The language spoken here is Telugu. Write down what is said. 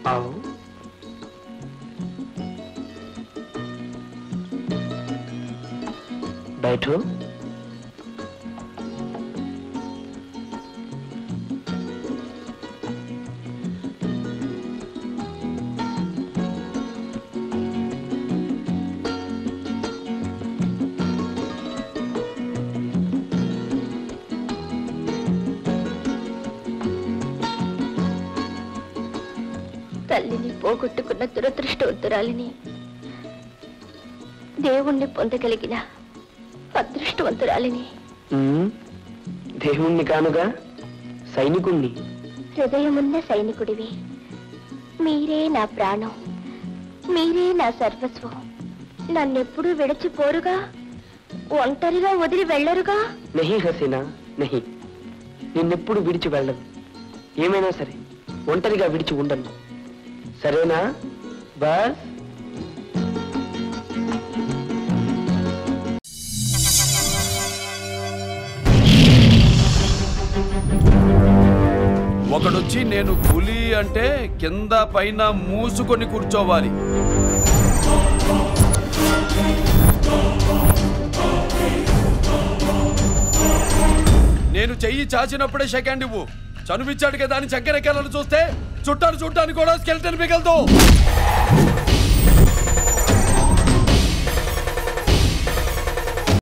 आओ बैठो తల్లిని పోగొట్టుకున్న దురదృష్టవంతురాలిని దేవుణ్ణి పొందగలిగిన అదృష్టవంతురాలిని ఉమ్, దేవుణ్ణి కానుగా సైనికుణ్ణి హృదయమున్న సైనికుడివి మీరే నా ప్రాణం మీరే నా సర్వస్వం నన్నెప్పుడు విడిచిపోరుగా ఒంటరిగా వదిలి వెళ్ళరుగా నహి హసీనా నహి నిన్నెప్పుడు విడిచి వెళ్ళను ఏమైనా సరే ఒంటరిగా విడిచి ఉండను సరేనా బస్ ఒకడొచ్చి నేను పులి అంటే కింద పైన మూసుకొని కూర్చోవాలి నేను చెయ్యి చాచినప్పుడే సెకండ్ ఇవ్వు చనువిచ్చాడు కదా అని చక్కెరెక్కాలను చూస్తే చుట్టాలు చుట్టాను కూడా స్కెల్టన్ మిగలదు